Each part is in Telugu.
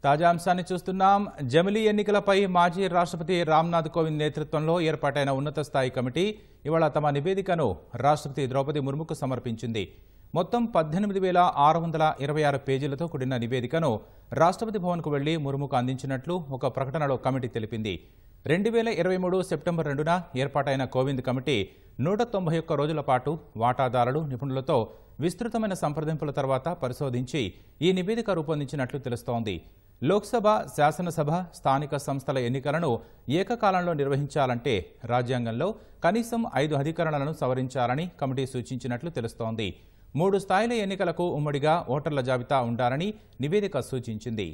తాజా అంశాన్ని చూస్తున్నాం జమిలీ ఎన్నికలపై మాజీ రాష్ట్రపతి రామ్నాథ్ కోవింద్ నేతృత్వంలో ఏర్పాటైన ఉన్నత స్థాయి కమిటీ ఇవాళ తమ నివేదికను రాష్ట్రపతి ద్రౌపది ముర్ముకు సమర్పించింది మొత్తం పద్దెనిమిది వేల ఆరు వందల ఇరవై ఆరు పేజీలతో కూడిన నివేదికను రాష్ట్రపతి భవన్కు వెళ్లి ముర్ముకు అందించినట్లు ఒక ప్రకటనలో కమిటీ తెలిపింది రెండు వేల ఇరవై మూడు సెప్టెంబర్ రెండున ఏర్పాటైన కోవింద్ కమిటీ నూట తొంభై ఒక్క రోజుల పాటు వాటాదారులు నిపుణులతో విస్తృతమైన సంప్రదింపుల తర్వాత పరిశోధించి ఈ నివేదిక రూపొందించినట్లు తెలుస్తోంది లోక్సభ శాసనసభ స్థానిక సంస్థల ఎన్నికలను ఏకకాలంలో నిర్వహించాలంటే రాజ్యాంగంలో కనీసం ఐదు అధికరణలను సవరించాలని కమిటీ సూచించినట్లు తెలుస్తోంది మూడు స్థాయిల ఎన్నికలకు ఉమ్మడిగా ఓటర్ల జాబితా ఉండాలని నివేదిక సూచించింది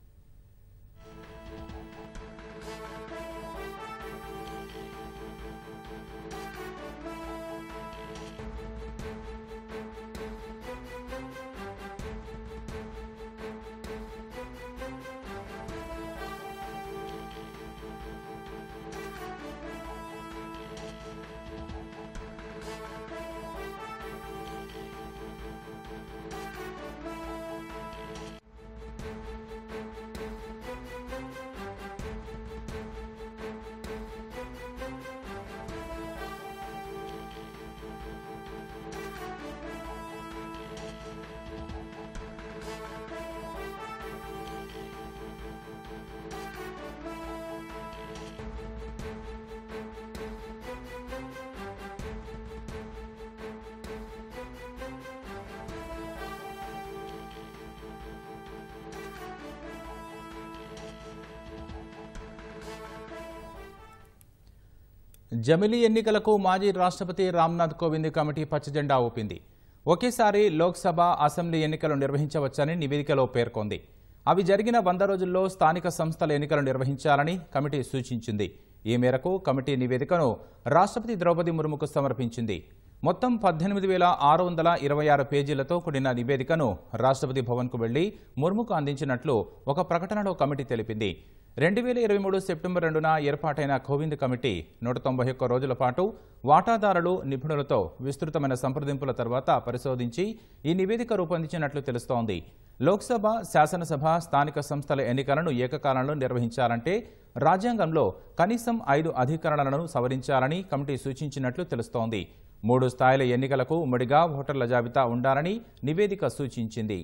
జమిలీ ఎన్నికలకు మాజీ రాష్ట్రపతి రామ్నాథ్ కోవింద్ కమిటీ పచ్చజెండా ఊపింది ఒకేసారి లోక్సభ అసెంబ్లీ ఎన్నికలు నిర్వహించవచ్చని నివేదికలో పేర్కొంది అవి జరిగిన వంద రోజుల్లో స్థానిక సంస్థల ఎన్నికలు నిర్వహించాలని కమిటీ సూచించింది ఈ మేరకు కమిటీ నివేదికను రాష్ట్రపతి ద్రౌపది ముర్ముకు సమర్పించింది మొత్తం పద్దెనిమిది వేల ఆరు వందల ఇరవై ఆరు పేజీలతో కూడిన నివేదికను రాష్ట్రపతి భవన్కు వెళ్లి ముర్ముకు అందించినట్లు ఒక ప్రకటనలో కమిటీ తెలిపింది రెండు వేల ఇరవై మూడు సెప్టెంబర్ రెండున ఏర్పాటైన కోవింద్ కమిటీ నూట తొంభై ఒక్క రోజుల పాటు వాటాదారులు నిపుణులతో విస్తృతమైన సంప్రదింపుల తర్వాత పరిశోధించి ఈ నివేదిక రూపొందించినట్లు తెలుస్తోంది లోక్సభ శాసనసభ స్థానిక సంస్థల ఎన్నికలను ఏకకాలంలో నిర్వహించాలంటే రాజ్యాంగంలో కనీసం ఐదు అధికరణలను సవరించాలని కమిటీ సూచించినట్లు తెలుస్తోంది మూడు స్థాయిల ఎన్నికలకు ఉమ్మడిగా ఓటర్ల జాబితా ఉండాలని నివేదిక సూచించింది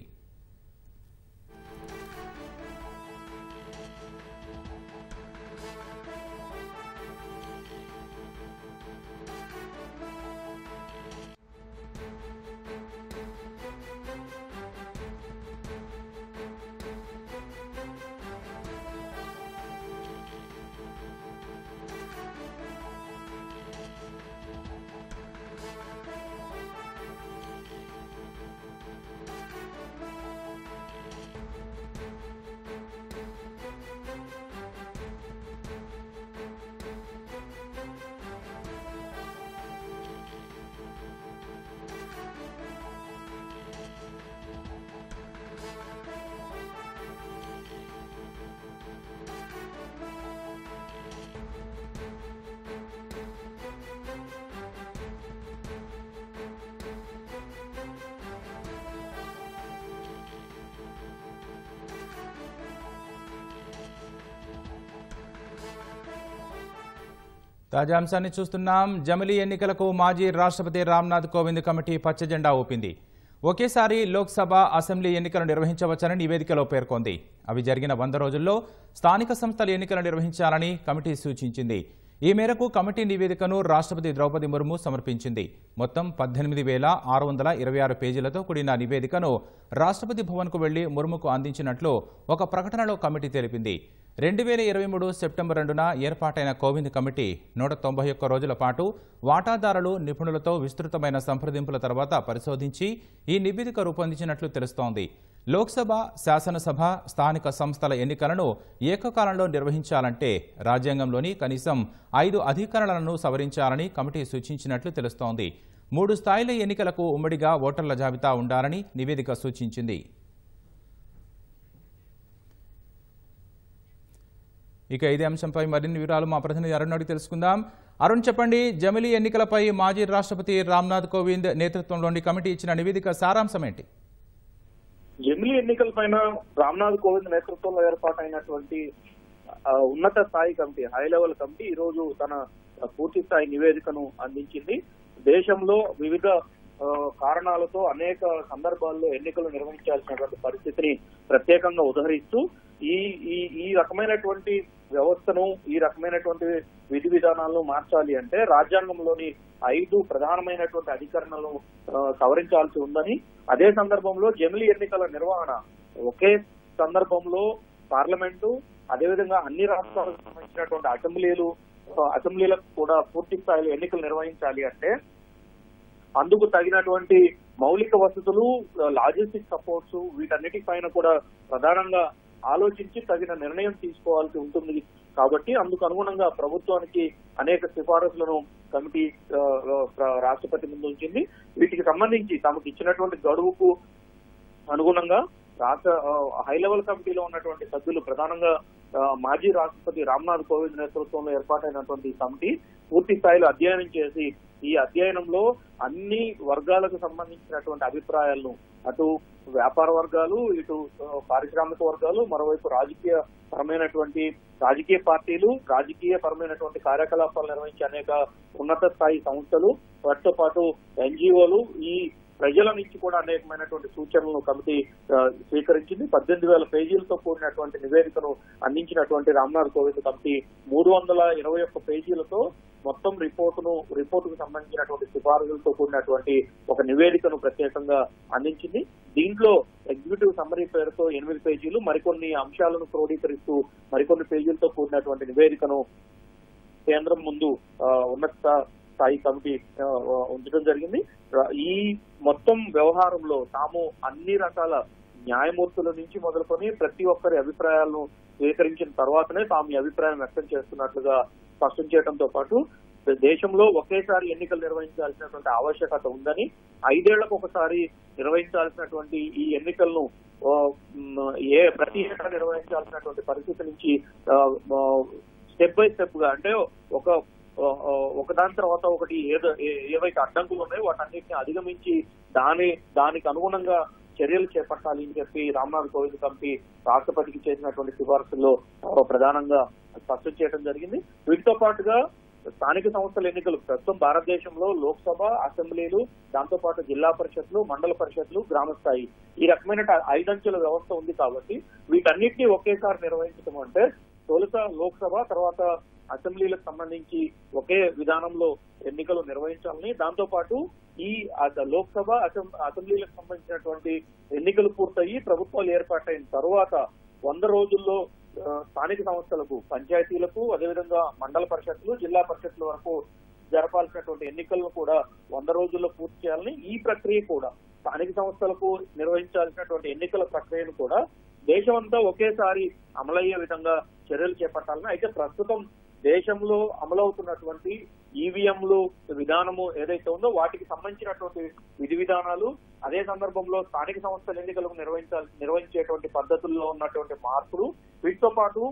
తాజా అంశాన్ని చూస్తున్నాం జమిలీ ఎన్నికలకు మాజీ రాష్ట్రపతి రామ్నాథ్ కోవింద్ కమిటీ పచ్చజెండా ఊపింది ఒకేసారి లోక్సభ అసెంబ్లీ ఎన్నికలు నిర్వహించవచ్చని నివేదికలో పేర్కొంది అవి జరిగిన వంద రోజుల్లో స్థానిక సంస్థల ఎన్నికలు నిర్వహించాలని కమిటీ సూచించింది ఈ మేరకు కమిటీ నివేదికను రాష్ట్రపతి ద్రౌపది ముర్ము సమర్పించింది మొత్తం పద్దెనిమిది వేల ఆరు వందల ఇరవై ఆరు పేజీలతో కూడిన నివేదికను రాష్ట్రపతి భవన్కు వెళ్లి ముర్ముకు అందించినట్లు ఒక ప్రకటనలో కమిటీ తెలిపింది రెండు వేల ఇరవై మూడు సెప్టెంబర్ రెండున ఏర్పాటైన కోవింద్ కమిటీ నూట తొంభై ఒక్క రోజుల పాటు వాటాదారులు నిపుణులతో విస్తృతమైన సంప్రదింపుల తర్వాత పరిశోధించి ఈ నివేదిక రూపొందించినట్లు తెలుస్తోంది లోక్సభ శాసనసభ స్థానిక సంస్థల ఎన్నికలను ఏకకాలంలో నిర్వహించాలంటే రాజ్యాంగంలోని కనీసం ఐదు అధికరణలను సవరించాలని కమిటీ సూచించినట్లు తెలుస్తోంది మూడు స్థాయిల ఎన్నికలకు ఉమ్మడిగా ఓటర్ల జాబితా ఉండాలని నివేదిక సూచించింది ఇక ఇదే అంశంపై మరిన్ని వివరాలు మా ప్రతినిధి అరుణ్ అడిగి తెలుసుకుందాం అరుణ్ చెప్పండి జమిలీ ఎన్నికలపై మాజీ రాష్ట్రపతి రామ్నాథ్ కోవింద్ నేతృత్వంలోని కమిటీ ఇచ్చిన నివేదిక సారాంశం ఏంటి జమిలీ ఎన్నికల పైన రామ్నాథ్ కోవింద్ నేతృత్వంలో ఏర్పాటైనటువంటి ఆ, ఉన్నత స్థాయి కమిటీ హై లెవెల్ కమిటీ ఈ రోజు తన పూర్తి స్థాయి నివేదికను అందించింది దేశంలో వివిధ ఆ, కారణాలతో అనేక సందర్భాల్లో ఎన్నికలు నిర్వహించాల్సినటువంటి పరిస్థితిని ప్రత్యేకంగా ఉదహరిస్తూ ఈ ఈ ఈ రకమైనటువంటి వ్యవస్థను ఈ రకమైనటువంటి విధి విధానాలను మార్చాలి అంటే రాజ్యాంగంలోని ఐదు ప్రధానమైనటువంటి అధికరణలను ఆ, సవరించాల్సి ఉందని అదే సందర్భంలో జమిలీ ఎన్నికల నిర్వహణ ఒకే సందర్భంలో పార్లమెంటు అదేవిధంగా అన్ని రాష్ట్రాలకు సంబంధించినటువంటి అసెంబ్లీలు ఆ, అసెంబ్లీలకు కూడా పూర్తి స్థాయిలో ఎన్నికలు నిర్వహించాలి అంటే అందుకు తగినటువంటి మౌలిక వసతులు లాజిస్టిక్ సపోర్ట్స్ వీటన్నిటి పైన కూడా ప్రధానంగా ఆలోచించి తగిన నిర్ణయం తీసుకోవాల్సి ఉంటుంది కాబట్టి అందుకు అనుగుణంగా ప్రభుత్వానికి అనేక సిఫారసులను కమిటీ ఆ, ఆ, రాష్ట్రపతి ముందు ఉంచింది వీటికి సంబంధించి తమకు ఇచ్చినటువంటి గడువుకు అనుగుణంగా రాష్ట్ర ఆ, హై లెవెల్ కమిటీలో ఉన్నటువంటి సభ్యులు ప్రధానంగా ఆ, మాజీ రాష్ట్రపతి రామ్నాథ్ కోవింద్ నేతృత్వంలో ఏర్పాటైనటువంటి ఈ కమిటీ పూర్తి స్థాయిలో అధ్యయనం చేసి ఈ అధ్యయనంలో అన్ని వర్గాలకు సంబంధించినటువంటి అభిప్రాయాలను అటు వ్యాపార వర్గాలు ఇటు ఆ, పారిశ్రామిక వర్గాలు మరోవైపు రాజకీయ పరమైనటువంటి రాజకీయ పార్టీలు రాజకీయ పరమైనటువంటి కార్యకలాపాలు నిర్వహించే అనేక ఉన్నత స్థాయి సంస్థలు వాటితో పాటు ఎన్జిఓలు ఈ ప్రజల నుంచి కూడా అనేకమైనటువంటి సూచనలను కమిటీ ఆ, స్వీకరించింది పద్దెనిమిది వేల పేజీలతో కూడినటువంటి నివేదికను అందించినటువంటి రామ్నాథ్ కోవింద్ కమిటీ మూడు వందల ఇరవై ఒక్క పేజీలతో మొత్తం రిపోర్టును రిపోర్టుకు సంబంధించినటువంటి సిఫారసులతో కూడినటువంటి ఒక నివేదికను ప్రత్యేకంగా అందించింది దీంట్లో ఎగ్జిక్యూటివ్ సమ్మరీ పేరుతో ఎనిమిది పేజీలు మరికొన్ని అంశాలను క్రోడీకరిస్తూ మరికొన్ని పేజీలతో కూడినటువంటి నివేదికను కేంద్రం ముందు ఆ, ఉన్నత స్థాయి కమిటీ ఆ, ఉంచడం జరిగింది ర- ఈ మొత్తం వ్యవహారంలో తాము అన్ని రకాల న్యాయమూర్తుల నుంచి మొదలుకొని ప్రతి ఒక్కరి అభిప్రాయాలను స్వీకరించిన తర్వాతనే తాము ఈ అభిప్రాయం వ్యక్తం చేస్తున్నట్లుగా స్పష్టం చేయడంతో పాటు దేశంలో ఒకేసారి ఎన్నికలు నిర్వహించాల్సినటువంటి ఆవశ్యకత ఉందని ఐదేళ్లకు ఒకసారి నిర్వహించాల్సినటువంటి ఈ ఎన్నికలను ఆ, మ్, ఏ ప్రతి ఏటా నిర్వహించాల్సినటువంటి పరిస్థితి నుంచి స్టెప్ బై స్టెప్ గా అంటే ఒక ఆ, ఆ, ఒకదాని తర్వాత ఒకటి ఏదో ఏ- ఏవైతే అడ్డంకులు ఉన్నాయో వాటన్నిటిని అధిగమించి దాని దానికి అనుగుణంగా చర్యలు చేపట్టాలి అని చెప్పి రామ్నాథ్ కోవింద్ కమిటీ రాష్ట్రపతికి చేసినటువంటి సిఫార్సుల్లో ఆ, ప్రధానంగా స్పష్టం చేయడం జరిగింది వీటితో పాటుగా స్థానిక సంస్థల ఎన్నికలు ప్రస్తుతం భారతదేశంలో లోక్సభ అసెంబ్లీలు దాంతో పాటు జిల్లా పరిషత్లు మండల పరిషత్లు గ్రామ స్థాయి ఈ రకమైన ఐదంచెల వ్యవస్థ ఉంది కాబట్టి వీటన్నిటిని ఒకేసారి నిర్వహించడం అంటే తొలుత లోక్సభ తర్వాత అసెంబ్లీలకు సంబంధించి ఒకే విధానంలో ఎన్నికలు నిర్వహించాలని దాంతో పాటు ఈ అస- లోక్సభ అసెం- అసెంబ్లీలకు సంబంధించినటువంటి ఎన్నికలు పూర్తయి ప్రభుత్వాలు ఏర్పాటైన తర్వాత వంద రోజుల్లో ఆ, స్థానిక సంస్థలకు పంచాయతీలకు అదేవిధంగా మండల పరిషత్లు జిల్లా పరిషత్ల వరకు జరపాల్సినటువంటి ఎన్నికలను కూడా వంద రోజుల్లో పూర్తి చేయాలని ఈ ప్రక్రియ కూడా స్థానిక సంస్థలకు నిర్వహించాల్సినటువంటి ఎన్నికల ప్రక్రియను కూడా దేశమంతా ఒకేసారి అమలయ్యే విధంగా చర్యలు చేపట్టాలని అయితే ప్రస్తుతం దేశంలో అమలవుతున్నటువంటి ఈవీఎంలు విధానము ఏదైతే ఉందో వాటికి సంబంధించినటువంటి విధి విధానాలు అదే సందర్భంలో స్థానిక సంస్థల ఎన్నికలకు నిర్వహించాలి నిర్వహించేటువంటి పద్ధతుల్లో ఉన్నటువంటి మార్పులు వీటితో పాటు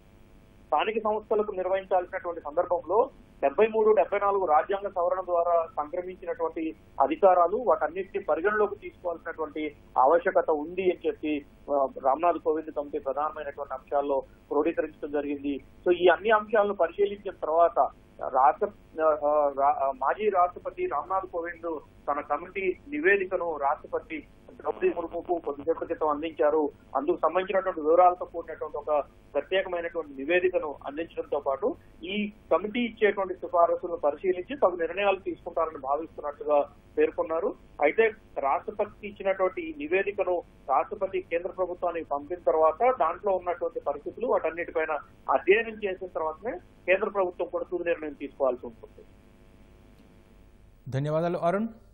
స్థానిక సంస్థలకు నిర్వహించాల్సినటువంటి సందర్భంలో డెబ్బై మూడు డెబ్బై నాలుగు రాజ్యాంగ సవరణ ద్వారా సంక్రమించినటువంటి అధికారాలు వాటన్నిటిని పరిగణలోకి తీసుకోవాల్సినటువంటి ఆవశ్యకత ఉంది అని చెప్పి ఆ, రామ్నాథ్ కోవింద్ కమిటీ ప్రధానమైనటువంటి అంశాల్లో క్రోడీకరించడం జరిగింది సో ఈ అన్ని అంశాలను పరిశీలించిన తర్వాత రాష్ట్ర ఆ, ఆ, రా- ఆ, మాజీ రాష్ట్రపతి రామ్నాథ్ కోవింద్ తన కమిటీ నివేదికను రాష్ట్రపతి ద్రౌపది ముర్ముకు కొద్దిసేపటి క్రితం అందించారు అందుకు సంబంధించినటువంటి వివరాలతో కూడినటువంటి ఒక ప్రత్యేకమైనటువంటి నివేదికను అందించడంతో పాటు ఈ కమిటీ ఇచ్చేటువంటి సిఫారసులను పరిశీలించి తగు నిర్ణయాలు తీసుకుంటారని భావిస్తున్నట్లుగా పేర్కొన్నారు అయితే రాష్ట్రపతికి ఇచ్చినటువంటి ఈ నివేదికను రాష్ట్రపతి కేంద్ర ప్రభుత్వానికి పంపిన తర్వాత దాంట్లో ఉన్నటువంటి పరిస్థితులు వాటన్నిటిపైన అధ్యయనం చేసిన తర్వాతనే కేంద్ర ప్రభుత్వం కూడా తుది నిర్ణయం తీసుకోవాల్సి ఉంటుంది ధన్యవాదాలు అరుణ్